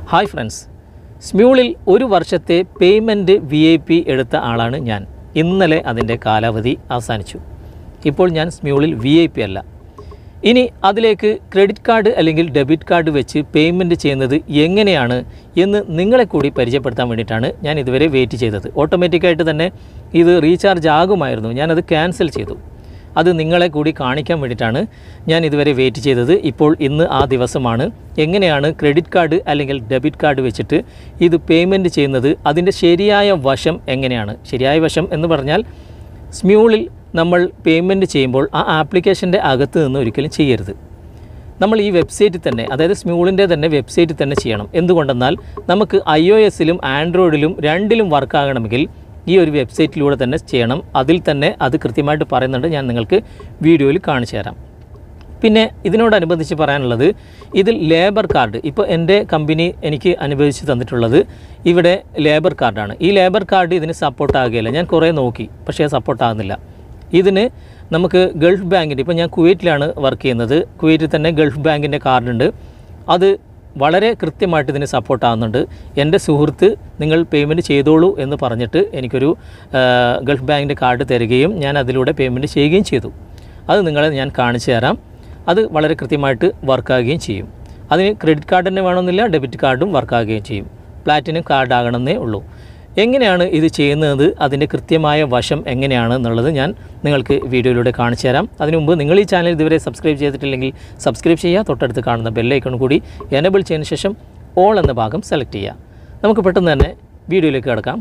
hi friends സ്മ്യൂളിൽ ഒരു വർഷത്തെ payment V I P എടുത്ത ആളാണ് ഞാൻ ഇന്നലെ അതിൻ്റെ കാലാവധി അവസാനിച്ചു ഇപ്പോൾ ഞാൻ സ്മ്യൂളിൽ വി ഐ പി അല്ല ഇനി അതിലേക്ക് ക്രെഡിറ്റ് കാർഡ് അല്ലെങ്കിൽ ഡെബിറ്റ് കാർഡ് വെച്ച് പേയ്മെൻറ്റ് ചെയ്യുന്നത് എങ്ങനെയാണ് എന്ന് നിങ്ങളെ കൂടി പരിചയപ്പെടുത്താൻ വേണ്ടിയിട്ടാണ് ഞാൻ ഇതുവരെ വെയിറ്റ് ചെയ്തത് ഓട്ടോമാറ്റിക്കായിട്ട് തന്നെ ഇത് റീചാർജ് ആകുമായിരുന്നു ഞാനത് ക്യാൻസൽ ചെയ്തു അത് നിങ്ങളെ കൂടി കാണിക്കാൻ വേണ്ടിയിട്ടാണ് ഞാൻ ഇതുവരെ വെയിറ്റ് ചെയ്തത് ഇപ്പോൾ ഇന്ന് ആ ദിവസമാണ് എങ്ങനെയാണ് ക്രെഡിറ്റ് കാർഡ് അല്ലെങ്കിൽ ഡെബിറ്റ് കാർഡ് വെച്ചിട്ട് ഇത് പേയ്മെൻറ്റ് ചെയ്യുന്നത് അതിൻ്റെ ശരിയായ വശം എങ്ങനെയാണ് ശരിയായ വശം എന്ന് പറഞ്ഞാൽ സ്മ്യൂളിൽ നമ്മൾ പേയ്മെൻറ്റ് ചെയ്യുമ്പോൾ ആ ആപ്ലിക്കേഷൻ്റെ അകത്ത് നിന്ന് ഒരിക്കലും ചെയ്യരുത് നമ്മൾ ഈ വെബ്സൈറ്റിൽ തന്നെ അതായത് സ്മ്യൂളിൻ്റെ തന്നെ വെബ്സൈറ്റിൽ തന്നെ ചെയ്യണം എന്തുകൊണ്ടെന്നാൽ നമുക്ക് ഐ ഒ എസിലും ആൻഡ്രോയിഡിലും രണ്ടിലും വർക്ക് ആകണമെങ്കിൽ ഈ ഒരു വെബ്സൈറ്റിലൂടെ തന്നെ ചെയ്യണം അതിൽ തന്നെ അത് കൃത്യമായിട്ട് പറയുന്നുണ്ട് ഞാൻ നിങ്ങൾക്ക് വീഡിയോയിൽ കാണിച്ചു തരാം പിന്നെ ഇതിനോടനുബന്ധിച്ച് പറയാനുള്ളത് ഇതിൽ ലേബർ കാർഡ് ഇപ്പോൾ എൻ്റെ കമ്പനി എനിക്ക് അനുവദിച്ച് തന്നിട്ടുള്ളത് ഇവിടെ ലേബർ കാർഡാണ് ഈ ലേബർ കാർഡ് ഇതിന് സപ്പോർട്ട് ആകുകയില്ല ഞാൻ കുറേ നോക്കി പക്ഷേ സപ്പോർട്ട് ആകുന്നില്ല ഇതിന് നമുക്ക് ഗൾഫ് ബാങ്കിൻ്റെ ഇപ്പോൾ ഞാൻ കുവൈറ്റിലാണ് വർക്ക് ചെയ്യുന്നത് കുവൈറ്റിൽ തന്നെ ഗൾഫ് ബാങ്കിൻ്റെ കാർഡുണ്ട് അത് വളരെ കൃത്യമായിട്ട് ഇതിന് സപ്പോർട്ട് ആകുന്നുണ്ട് എൻ്റെ സുഹൃത്ത് നിങ്ങൾ പേയ്മെൻറ്റ് ചെയ്തോളൂ എന്ന് പറഞ്ഞിട്ട് എനിക്കൊരു ആ, ഗൾഫ് ബാങ്കിൻ്റെ കാർഡ് തരികയും ഞാൻ അതിലൂടെ പേയ്മെൻറ്റ് ചെയ്യുകയും ചെയ്തു അത് നിങ്ങളെ ഞാൻ കാണിച്ചു തരാം അത് വളരെ കൃത്യമായിട്ട് വർക്കാകുകയും ചെയ്യും അതിന് ക്രെഡിറ്റ് കാർഡ് തന്നെ വേണമെന്നില്ല ഡെബിറ്റ് കാർഡും വർക്കാകുകയും ചെയ്യും പ്ലാറ്റിനം കാർഡ് ആകണമെന്നേ ഉള്ളൂ എങ്ങനെയാണ് ഇത് ചെയ്യുന്നത് അതിൻ്റെ കൃത്യമായ വശം എങ്ങനെയാണ് എന്നുള്ളത് ഞാൻ നിങ്ങൾക്ക് വീഡിയോയിലൂടെ കാണിച്ചു തരാം അതിനു മുമ്പ് നിങ്ങൾ ഈ ചാനൽ ഇതുവരെ സബ്സ്ക്രൈബ് ചെയ്തിട്ടില്ലെങ്കിൽ സബ്സ്ക്രൈബ് ചെയ്യുക തൊട്ടടുത്ത് കാണുന്ന ബെല്ലൈക്കൺ കൂടി എനബിൾ ചെയ്തതിന് ശേഷം ഓൾ എന്ന ഭാഗം സെലക്ട് ചെയ്യുക നമുക്ക് പെട്ടെന്ന് തന്നെ വീഡിയോയിലേക്ക് കിടക്കാം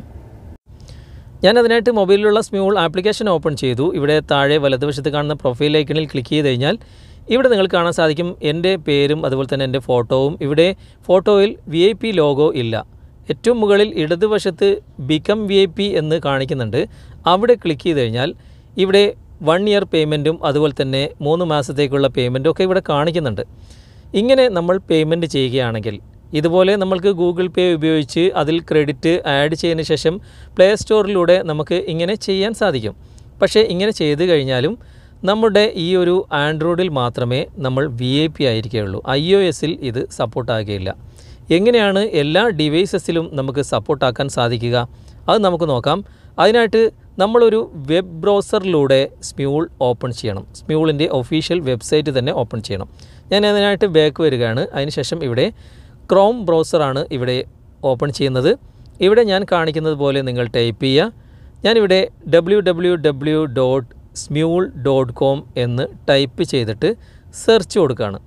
ഞാൻ അതിനായിട്ട് മൊബൈലിലുള്ള സ്മ്യൂൾ ആപ്ലിക്കേഷൻ ഓപ്പൺ ചെയ്തു ഇവിടെ താഴെ വലതുവശത്ത് കാണുന്ന പ്രൊഫൈൽ ഐക്കണിൽ ക്ലിക്ക് ചെയ്ത് കഴിഞ്ഞാൽ ഇവിടെ നിങ്ങൾക്ക് കാണാൻ സാധിക്കും എൻ്റെ പേരും അതുപോലെ തന്നെ എൻ്റെ ഫോട്ടോവും ഇവിടെ ഫോട്ടോയിൽ വി ഐ പി ലോഗോ ഇല്ല ഏറ്റവും മുകളിൽ ഇടതുവശത്ത് ബിക്കം വി ഐ പി എന്ന് കാണിക്കുന്നുണ്ട് അവിടെ ക്ലിക്ക് ചെയ്ത് കഴിഞ്ഞാൽ ഇവിടെ വൺ ഇയർ പേയ്മെൻറ്റും അതുപോലെ തന്നെ മൂന്ന് മാസത്തേക്കുള്ള പേയ്മെൻറ്റും ഒക്കെ ഇവിടെ കാണിക്കുന്നുണ്ട് ഇങ്ങനെ നമ്മൾ പേയ്മെൻറ്റ് ചെയ്യുകയാണെങ്കിൽ ഇതുപോലെ നമ്മൾക്ക് ഗൂഗിൾ പേ ഉപയോഗിച്ച് അതിൽ ക്രെഡിറ്റ് ആഡ് ചെയ്തതിന് ശേഷം പ്ലേ സ്റ്റോറിലൂടെ നമുക്ക് ഇങ്ങനെ ചെയ്യാൻ സാധിക്കും പക്ഷേ ഇങ്ങനെ ചെയ്തു കഴിഞ്ഞാലും നമ്മുടെ ഈ ഒരു ആൻഡ്രോയിഡിൽ മാത്രമേ നമ്മൾ വി ഐ പി ആയിരിക്കുകയുള്ളൂ ഐ ഒ എസിൽ ഇത് സപ്പോർട്ടാകുകയില്ല എങ്ങനെയാണ് എല്ലാ ഡിവൈസസിലും നമുക്ക് സപ്പോർട്ടാക്കാൻ സാധിക്കുക അത് നമുക്ക് നോക്കാം അതിനായിട്ട് നമ്മളൊരു വെബ് ബ്രൗസറിലൂടെ സ്മ്യൂൾ ഓപ്പൺ ചെയ്യണം സ്മ്യൂളിൻ്റെ ഒഫീഷ്യൽ വെബ്സൈറ്റ് തന്നെ ഓപ്പൺ ചെയ്യണം ഞാൻ അതിനായിട്ട് ബാക്ക് വരികയാണ് അതിനുശേഷം ഇവിടെ ക്രോം ബ്രൗസറാണ് ഇവിടെ ഓപ്പൺ ചെയ്യുന്നത് ഇവിടെ ഞാൻ കാണിക്കുന്നത് പോലെ നിങ്ങൾ ടൈപ്പ് ചെയ്യുക ഞാനിവിടെ W W W dot Smule dot com എന്ന് ടൈപ്പ് ചെയ്തിട്ട് സെർച്ച് കൊടുക്കുകയാണ്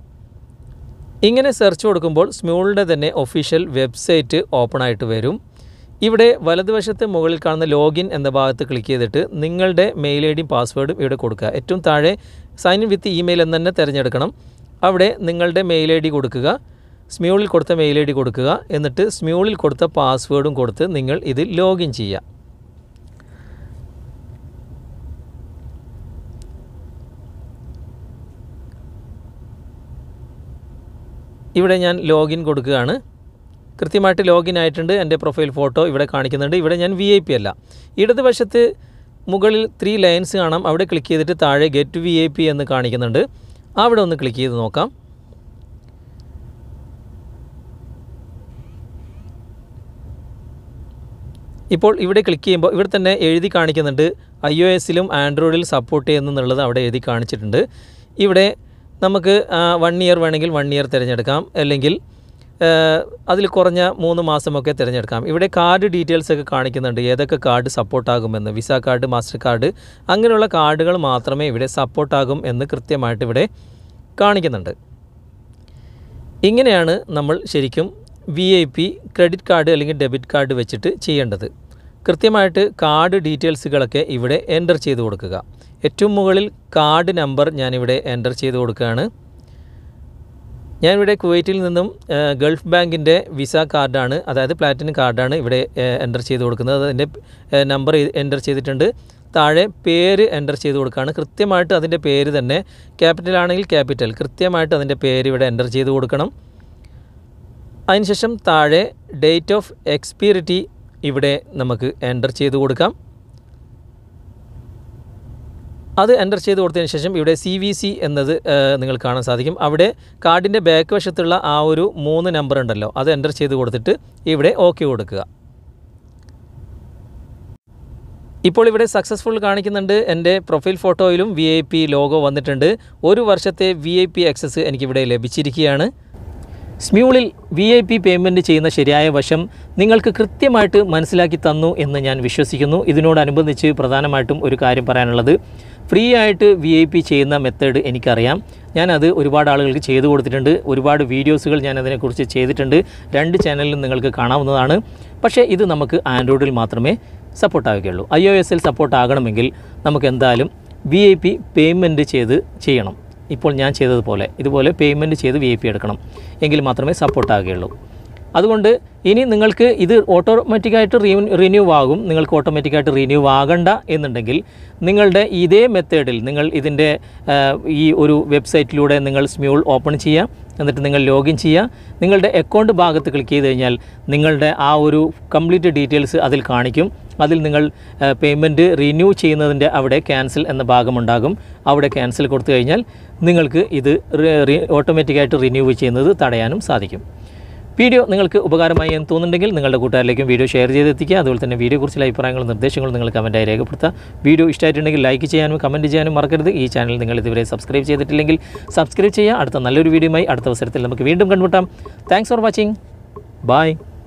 ഇങ്ങനെ സെർച്ച് കൊടുക്കുമ്പോൾ സ്മ്യൂളിൻ്റെ തന്നെ ഒഫീഷ്യൽ വെബ്സൈറ്റ് ഓപ്പൺ ആയിട്ട് വരും ഇവിടെ വലതുവശത്ത് മുകളിൽ കാണുന്ന ലോഗിൻ എന്ന ഭാഗത്ത് ക്ലിക്ക് ചെയ്തിട്ട് നിങ്ങളുടെ മെയിൽ ഐ ഡിയും പാസ്വേഡും ഇവിടെ കൊടുക്കുക ഏറ്റവും താഴെ സൈൻ ഇൻ വിത്ത് ഇമെയിൽ എന്ന് തന്നെ തിരഞ്ഞെടുക്കണം അവിടെ നിങ്ങളുടെ മെയിൽ ഐ ഡി കൊടുക്കുക സ്മ്യൂളിൽ കൊടുത്ത മെയിൽ ഐ ഡി കൊടുക്കുക എന്നിട്ട് സ്മ്യൂളിൽ കൊടുത്ത പാസ്വേഡും കൊടുത്ത് നിങ്ങൾ ഇത് ലോഗിൻ ചെയ്യുക ഇവിടെ ഞാൻ ലോഗിൻ കൊടുക്കുകയാണ് കൃത്യമായിട്ട് ലോഗിൻ ആയിട്ടുണ്ട് എൻ്റെ പ്രൊഫൈൽ ഫോട്ടോ ഇവിടെ കാണിക്കുന്നുണ്ട് ഇവിടെ ഞാൻ വി ഐ പി അല്ല ഇടതുവശത്ത് മുകളിൽ ത്രീ ലൈൻസ് കാണാം അവിടെ ക്ലിക്ക് ചെയ്തിട്ട് താഴെ ഗെറ്റ് വി ഐ പി എന്ന് കാണിക്കുന്നുണ്ട് അവിടെ ഒന്ന് ക്ലിക്ക് ചെയ്ത് നോക്കാം ഇപ്പോൾ ഇവിടെ ക്ലിക്ക് ചെയ്യുമ്പോൾ ഇവിടെ തന്നെ എഴുതി കാണിക്കുന്നുണ്ട് ഐ ഒ എസിലും ആൻഡ്രോയിഡിൽ സപ്പോർട്ട് ചെയ്യുന്നുള്ളത് അവിടെ എഴുതി കാണിച്ചിട്ടുണ്ട് ഇവിടെ നമുക്ക് വൺ ഇയർ വേണമെങ്കിൽ വൺ ഇയർ തിരഞ്ഞെടുക്കാം അല്ലെങ്കിൽ അതിൽ കുറഞ്ഞ മൂന്ന് മാസമൊക്കെ തിരഞ്ഞെടുക്കാം ഇവിടെ കാർഡ് ഡീറ്റെയിൽസ് ഒക്കെ കാണിക്കുന്നുണ്ട് ഏതൊക്കെ കാർഡ് സപ്പോർട്ടാകുമെന്ന് വിസ കാർഡ് മാസ്റ്റർ കാർഡ് അങ്ങനെയുള്ള കാർഡുകൾ മാത്രമേ ഇവിടെ സപ്പോർട്ടാകും എന്ന് കൃത്യമായിട്ട് ഇവിടെ കാണിക്കുന്നുണ്ട് ഇങ്ങനെയാണ് നമ്മൾ ശരിക്കും V I P credit card അല്ലെങ്കിൽ ഡെബിറ്റ് കാർഡ് വെച്ചിട്ട് ചെയ്യേണ്ടത് കൃത്യമായിട്ട് കാർഡ് ഡീറ്റെയിൽസുകളൊക്കെ ഇവിടെ എൻ്റർ ചെയ്ത് കൊടുക്കുക ഏറ്റവും മുകളിൽ കാർഡ് നമ്പർ ഞാനിവിടെ എൻ്റർ ചെയ്ത് കൊടുക്കുകയാണ് ഞാനിവിടെ കുവൈറ്റിൽ നിന്നും ഏഹ്, ഗൾഫ് ബാങ്കിൻ്റെ വിസ കാർഡാണ് അതായത് പ്ലാറ്റിനം കാർഡാണ് ഇവിടെ ഏഹ്, എൻ്റർ ചെയ്ത് കൊടുക്കുന്നത് അതിൻ്റെ ഏഹ്, നമ്പർ എൻ്റർ ചെയ്തിട്ടുണ്ട് താഴെ പേര് എൻ്റർ ചെയ്ത് കൊടുക്കുകയാണ് കൃത്യമായിട്ട് അതിൻ്റെ പേര് തന്നെ ക്യാപിറ്റൽ ആണെങ്കിൽ ക്യാപിറ്റൽ കൃത്യമായിട്ട് അതിൻ്റെ പേര് ഇവിടെ എൻ്റർ ചെയ്ത് കൊടുക്കണം അതിനുശേഷം താഴെ ഡേറ്റ് ഓഫ് എക്സ്പീരിറ്റി ഇവിടെ നമുക്ക് എൻ്റർ ചെയ്ത് കൊടുക്കാം അത് എൻ്റർ ചെയ്ത് കൊടുത്തതിന് ശേഷം ഇവിടെ സി വി സി എന്നത് ഏഹ്, നിങ്ങൾക്ക് കാണാൻ സാധിക്കും അവിടെ കാർഡിൻ്റെ ബാക്ക് വശത്തുള്ള ആ ഒരു മൂന്ന് നമ്പർ ഉണ്ടല്ലോ അത് എൻ്റർ ചെയ്ത് കൊടുത്തിട്ട് ഇവിടെ ഓക്കെ കൊടുക്കുക ഇപ്പോൾ ഇവിടെ സക്സസ്ഫുൾ കാണിക്കുന്നുണ്ട് എൻ്റെ പ്രൊഫൈൽ ഫോട്ടോയിലും വി ഐ പി ലോഗോ വന്നിട്ടുണ്ട് ഒരു വർഷത്തെ വി ഐ പി ആക്സസ് എനിക്കിവിടെ ലഭിച്ചിരിക്കുകയാണ് സ്മ്യൂളിൽ വി ഐ പി പേയ്മെൻറ്റ് ചെയ്യുന്ന ശരിയായ വശം നിങ്ങൾക്ക് കൃത്യമായിട്ട് മനസ്സിലാക്കി തന്നു എന്ന് ഞാൻ വിശ്വസിക്കുന്നു ഇതിനോടനുബന്ധിച്ച് പ്രധാനമായിട്ടും ഒരു കാര്യം പറയാനുള്ളത് ഫ്രീ ആയിട്ട് വി ഐ പി ചെയ്യുന്ന മെത്തേഡ് എനിക്കറിയാം ഞാനത് ഒരുപാട് ആളുകൾക്ക് ചെയ്തു കൊടുത്തിട്ടുണ്ട് ഒരുപാട് വീഡിയോസുകൾ ഞാൻ അതിനെക്കുറിച്ച് ചെയ്തിട്ടുണ്ട് രണ്ട് ചാനലിലും നിങ്ങൾക്ക് കാണാവുന്നതാണ് പക്ഷേ ഇത് നമുക്ക് ആൻഡ്രോയിഡിൽ മാത്രമേ സപ്പോർട്ടാവുകയുള്ളൂ ഐ ഒ എസിൽ സപ്പോർട്ട് ആകണമെങ്കിൽ നമുക്ക് എന്തായാലും വി ഐ പി പേയ്മെൻറ്റ് ചെയ്ത് ചെയ്യണം ഇപ്പോൾ ഞാൻ ചെയ്തതുപോലെ ഇതുപോലെ പേയ്മെൻറ്റ് ചെയ്ത് വി ഐ പി എടുക്കണം എങ്കിൽ മാത്രമേ സപ്പോർട്ട് ആകുകയുള്ളൂ അതുകൊണ്ട് ഇനി നിങ്ങൾക്ക് ഇത് ഓട്ടോമാറ്റിക്കായിട്ട് റീ റിന്യൂ ആകും നിങ്ങൾക്ക് ഓട്ടോമാറ്റിക്കായിട്ട് റിന്യൂ ആകണ്ട എന്നുണ്ടെങ്കിൽ നിങ്ങളുടെ ഇതേ മെത്തേഡിൽ നിങ്ങൾ ഇതിൻ്റെ ആ, ഈ ഒരു വെബ്സൈറ്റിലൂടെ നിങ്ങൾ സ്മ്യൂൾ ഓപ്പൺ ചെയ്യുക എന്നിട്ട് നിങ്ങൾ ലോഗിൻ ചെയ്യുക നിങ്ങളുടെ അക്കൗണ്ട് ഭാഗത്ത് ക്ലിക്ക് ചെയ്ത് കഴിഞ്ഞാൽ നിങ്ങളുടെ ആ ഒരു കംപ്ലീറ്റ് ഡീറ്റെയിൽസ് അതിൽ കാണിക്കും അതിൽ നിങ്ങൾ പേയ്മെൻറ്റ് റിന്യൂ ചെയ്യുന്നതിൻ്റെ അവിടെ ക്യാൻസൽ എന്ന ഭാഗമുണ്ടാകും അവിടെ ക്യാൻസൽ കൊടുത്തു കഴിഞ്ഞാൽ നിങ്ങൾക്ക് ഇത് ഓട്ടോമാറ്റിക്കായിട്ട് റിന്യൂ ചെയ്യുന്നത് തടയാനും സാധിക്കും വീഡിയോ നിങ്ങൾക്ക് ഉപകാരമായി എന്ന് തോന്നുന്നുണ്ടെങ്കിൽ നിങ്ങളുടെ കൂട്ടുകാരിലേക്കും വീഡിയോ ഷെയർ ചെയ്തെത്തിക്കുക അതുപോലെ തന്നെ വീഡിയോയെക്കുറിച്ചുള്ള അഭിപ്രായങ്ങളും നിർദ്ദേശങ്ങളും നിങ്ങൾ കമൻറ്റായി രേഖപ്പെടുത്തുക വീഡിയോ ഇഷ്ടമായിട്ടുണ്ടെങ്കിൽ ലൈക്ക് ചെയ്യാനും കമൻറ്റ് ചെയ്യാനും മറക്കരുത് ഈ ചാനൽ നിങ്ങൾ ഇതുവരെ സബ്സ്ക്രൈബ് ചെയ്തിട്ടില്ലെങ്കിൽ സബ്സ്ക്രൈബ് ചെയ്യുക അടുത്ത നല്ലൊരു വീഡിയോയുമായി അടുത്ത അവസരത്തിൽ നമുക്ക് വീണ്ടും കണ്ടുമുട്ടാം താങ്ക്സ് ഫോർ വാച്ചിങ് ബൈ